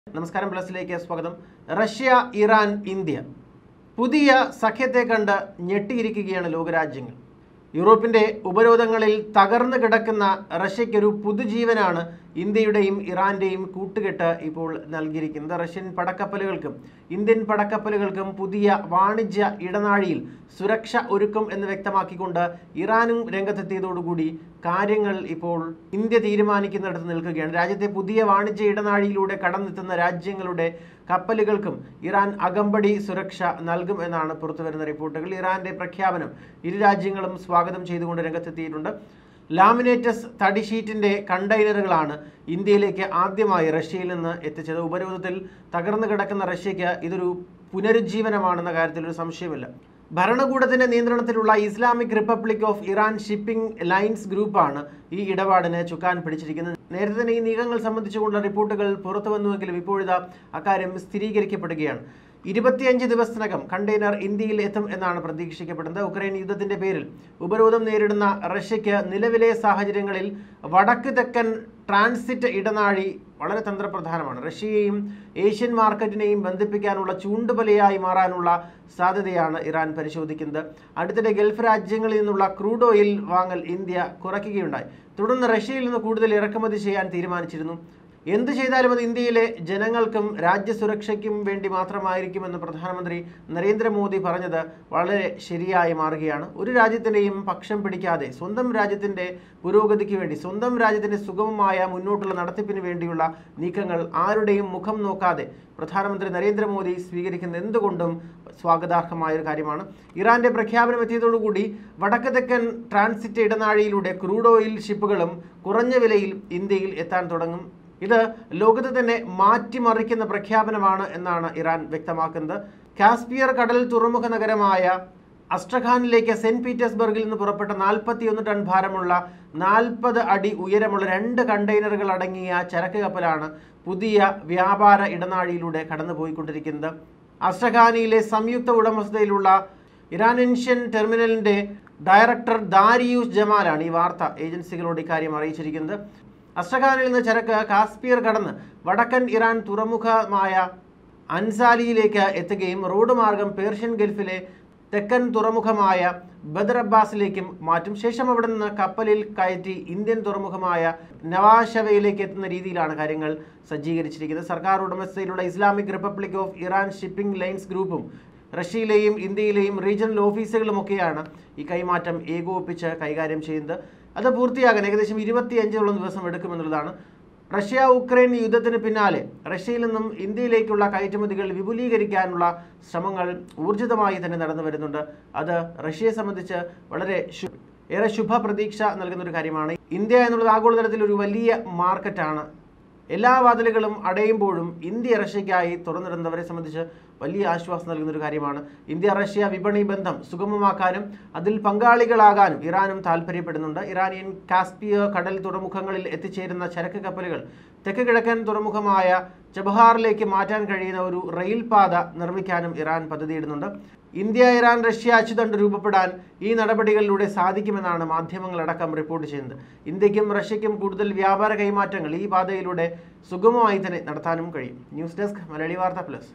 നമസ്കാരം പ്ലസിലേക്ക് സ്വാഗതം Russia Iran India പുതിയ സഖ്യത്തെ കണ്ട് ഞെട്ടിയിരിക്കുകയാണ് ലോകരാജ്യങ്ങൾ യൂറോപ്പിന്റെ ഉപരോധങ്ങളിൽ തകർന്നു കിടക്കുന്ന റഷ്യയ്ക്കൊരു പുതുജീവനാണ് ഇന്ത്യയുടെയും ഇറാന്റെയും കൂട്ടുകെട്ട് ഇപ്പോൾ നൽകിയിരിക്കുന്നത് റഷ്യൻ പടക്കപ്പലുകൾക്കും ഇന്ത്യൻ പടക്കപ്പലുകൾക്കും പുതിയ വാണിജ്യ ഇടനാഴിയിൽ സുരക്ഷ ഒരുക്കും എന്ന് വ്യക്തമാക്കിക്കൊണ്ട് ഇറാനും രംഗത്തെത്തിയതോടുകൂടി കാര്യങ്ങൾ ഇപ്പോൾ ഇന്ത്യ തീരുമാനിക്കുന്നിടത്ത് നിൽക്കുകയാണ് രാജ്യത്തെ പുതിയ വാണിജ്യ ഇടനാഴിയിലൂടെ കടന്നെത്തുന്ന രാജ്യങ്ങളുടെ കപ്പലുകൾക്കും ഇറാൻ അകമ്പടി സുരക്ഷ നൽകും എന്നാണ് പുറത്തുവരുന്ന റിപ്പോർട്ടുകൾ ഇറാന്റെ പ്രഖ്യാപനം ഇരു രാജ്യങ്ങളും സ്വാഗതം ചെയ്തുകൊണ്ട് രംഗത്തെത്തിയിട്ടുണ്ട് ലാമിനേറ്റസ് തടി ഷീറ്റിന്റെ കണ്ടെയ്നറുകളാണ് ഇന്ത്യയിലേക്ക് ആദ്യമായി റഷ്യയിൽ നിന്ന് എത്തിച്ചത് ഉപരോധത്തിൽ തകർന്നു കിടക്കുന്ന റഷ്യയ്ക്ക് ഇതൊരു പുനരുജ്ജീവനമാണെന്ന കാര്യത്തിൽ ഒരു സംശയമില്ല ഭരണകൂടത്തിന്റെ നിയന്ത്രണത്തിലുള്ള Islamic Republic of Iran Shipping Lines ഗ്രൂപ്പാണ് ഈ ഇടപാടിന് ചുക്കാൻ പിടിച്ചിരിക്കുന്നത് നേരത്തെ തന്നെ ഈ നീക്കങ്ങൾ സംബന്ധിച്ചുകൊണ്ടുള്ള റിപ്പോർട്ടുകൾ പുറത്തു വന്നുവെങ്കിലും ഇപ്പോഴിതാ അക്കാര്യം സ്ഥിരീകരിക്കപ്പെടുകയാണ് ഇരുപത്തിയഞ്ച് ദിവസത്തിനകം കണ്ടെയ്നർ ഇന്ത്യയിൽ എത്തും എന്നാണ് പ്രതീക്ഷിക്കപ്പെടുന്നത് ഉക്രൈൻ യുദ്ധത്തിന്റെ പേരിൽ ഉപരോധം നേരിടുന്ന റഷ്യയ്ക്ക് നിലവിലെ സാഹചര്യങ്ങളിൽ വടക്ക് തെക്കൻ ട്രാൻസിറ്റ് ഇടനാഴി വളരെ തന്ത്രപ്രധാനമാണ് റഷ്യയെയും ഏഷ്യൻ മാർക്കറ്റിനെയും ബന്ധിപ്പിക്കാനുള്ള ചൂണ്ടുപലയായി മാറാനുള്ള സാധ്യതയാണ് ഇറാൻ പരിശോധിക്കുന്നത് അടുത്തിടെ ഗൾഫ് രാജ്യങ്ങളിൽ നിന്നുള്ള ക്രൂഡ് ഓയിൽ വാങ്ങൽ ഇന്ത്യ കുറയ്ക്കുകയുണ്ടായി തുടർന്ന് റഷ്യയിൽ നിന്ന് കൂടുതൽ ഇറക്കുമതി ചെയ്യാൻ തീരുമാനിച്ചിരുന്നു എന്ത് ചെയ്താലും അത് ഇന്ത്യയിലെ ജനങ്ങൾക്കും രാജ്യസുരക്ഷയ്ക്കും വേണ്ടി മാത്രമായിരിക്കുമെന്ന് പ്രധാനമന്ത്രി നരേന്ദ്രമോദി പറഞ്ഞത് വളരെ ശരിയായി മാറുകയാണ് ഒരു രാജ്യത്തിൻ്റെയും പക്ഷം പിടിക്കാതെ സ്വന്തം രാജ്യത്തിൻ്റെ പുരോഗതിക്ക് വേണ്ടി സ്വന്തം രാജ്യത്തിൻ്റെ സുഗമമായ മുന്നോട്ടുള്ള നടത്തിപ്പിന് വേണ്ടിയുള്ള നീക്കങ്ങൾ ആരുടെയും മുഖം നോക്കാതെ പ്രധാനമന്ത്രി നരേന്ദ്രമോദി സ്വീകരിക്കുന്നത് എന്തുകൊണ്ടും സ്വാഗതാർഹമായ ഒരു കാര്യമാണ് ഇറാന്റെ പ്രഖ്യാപനം എത്തിയതോടുകൂടി വടക്ക് തെക്കൻ ട്രാൻസിറ്റ് ഇടനാഴിയിലൂടെ ക്രൂഡ് ഓയിൽ ഷിപ്പുകളും കുറഞ്ഞ വിലയിൽ ഇന്ത്യയിൽ എത്താൻ തുടങ്ങും ഇത് ലോകത്ത് തന്നെ മാറ്റിമറിക്കുന്ന പ്രഖ്യാപനമാണ് എന്നാണ് ഇറാൻ വ്യക്തമാക്കുന്നത് കാസ്പിയർ കടൽ തുറമുഖ നഗരമായ അസ്ട്രഖാനിലേക്ക് സെന്റ് പീറ്റേഴ്സ്ബർഗിൽ നിന്ന് പുറപ്പെട്ട നാൽപ്പത്തിയൊന്ന് ടൺ ഭാരമുള്ള നാൽപ്പത് അടി ഉയരമുള്ള രണ്ട് കണ്ടെയ്നറുകൾ അടങ്ങിയ ചരക്ക് കപ്പലാണ് പുതിയ വ്യാപാര ഇടനാഴിയിലൂടെ കടന്നുപോയിക്കൊണ്ടിരിക്കുന്നത് അസ്ട്രഖാനിയിലെ സംയുക്ത ഉടമസ്ഥതയിലുള്ള ഇറാനൻഷ്യൻ ടെർമിനലിന്റെ ഡയറക്ടർ ദാരിയൂസ് ജമാലാണ് ഈ വാർത്ത ഏജൻസികളോട് ഇക്കാര്യം അറിയിച്ചിരിക്കുന്നത് അസ്ട്രഖാനിൽ നിന്ന് ചരക്ക് കാസ്പിയർ കടന്ന് വടക്കൻ ഇറാൻ തുറമുഖമായ അൻസാലിയിലേക്ക് എത്തുകയും റോഡ് മാർഗം പേർഷ്യൻ ഗൾഫിലെ തെക്കൻ തുറമുഖമായ ബദർ അബ്ബാസിലേക്കും മാറ്റും ശേഷം അവിടെ നിന്ന് കപ്പലിൽ കയറ്റി ഇന്ത്യൻ തുറമുഖമായ നവാഷവയിലേക്ക് എത്തുന്ന രീതിയിലാണ് കാര്യങ്ങൾ സജ്ജീകരിച്ചിരിക്കുന്നത് സർക്കാർ ഉടമസ്ഥതയിലുള്ള Islamic Republic of Iran Shipping Lines ഗ്രൂപ്പും റഷ്യയിലെയും ഇന്ത്യയിലെയും റീജിയണൽ ഓഫീസുകളുമൊക്കെയാണ് ഈ കൈമാറ്റം ഏകോപിപ്പിച്ച് കൈകാര്യം ചെയ്യുന്നത് അത് പൂർത്തിയാകാൻ ഏകദേശം ഇരുപത്തിയഞ്ചോളം ദിവസം എടുക്കുമെന്നുള്ളതാണ് റഷ്യ ഉക്രൈൻ യുദ്ധത്തിന് പിന്നാലെ റഷ്യയിൽ നിന്നും ഇന്ത്യയിലേക്കുള്ള കയറ്റുമതികൾ വിപുലീകരിക്കാനുള്ള ശ്രമങ്ങൾ ഊർജിതമായി തന്നെ നടന്നു വരുന്നുണ്ട് അത് റഷ്യയെ സംബന്ധിച്ച് വളരെ ശു- ഏറെ ശുഭ പ്രതീക്ഷ നൽകുന്ന ഒരു കാര്യമാണ് ഇന്ത്യ എന്നുള്ളത് ആഗോളതലത്തിൽ ഒരു വലിയ മാർക്കറ്റാണ് എല്ലാ വാതിലുകളും അടയുമ്പോഴും ഇന്ത്യ റഷ്യയ്ക്കായി തുറന്നിടുന്നവരെ സംബന്ധിച്ച് വലിയ ആശ്വാസം നൽകുന്ന ഒരു കാര്യമാണ് ഇന്ത്യ റഷ്യ വിപണി ബന്ധം സുഗമമാക്കാനും അതിൽ പങ്കാളികളാകാനും ഇറാനും താല്പര്യപ്പെടുന്നുണ്ട് ഇറാനിയൻ കാസ്പിയ കടൽ തുറമുഖങ്ങളിൽ എത്തിച്ചേരുന്ന ചരക്ക് കപ്പലുകൾ തെക്ക് കിഴക്കൻ തുറമുഖമായ ചബഹാറിലേക്ക് മാറ്റാൻ കഴിയുന്ന ഒരു റെയിൽ പാത നിർമ്മിക്കാനും ഇറാൻ പദ്ധതിയിടുന്നുണ്ട് ഇന്ത്യ ഇറാൻ റഷ്യ അച്ചുതണ്ട് രൂപപ്പെടാൻ ഈ നടപടികളിലൂടെ സാധിക്കുമെന്നാണ് മാധ്യമങ്ങളടക്കം റിപ്പോർട്ട് ചെയ്യുന്നത് ഇന്ത്യക്കും റഷ്യയ്ക്കും കൂടുതൽ വ്യാപാര കൈമാറ്റങ്ങൾ ഈ പാതയിലൂടെ സുഗമമായി തന്നെ നടത്താനും കഴിയും ന്യൂസ് ഡെസ്ക് മലയാളി വാർത്ത പ്ലസ്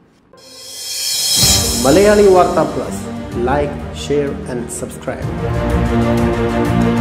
മലയാളി വാർത്ത plus like share and subscribe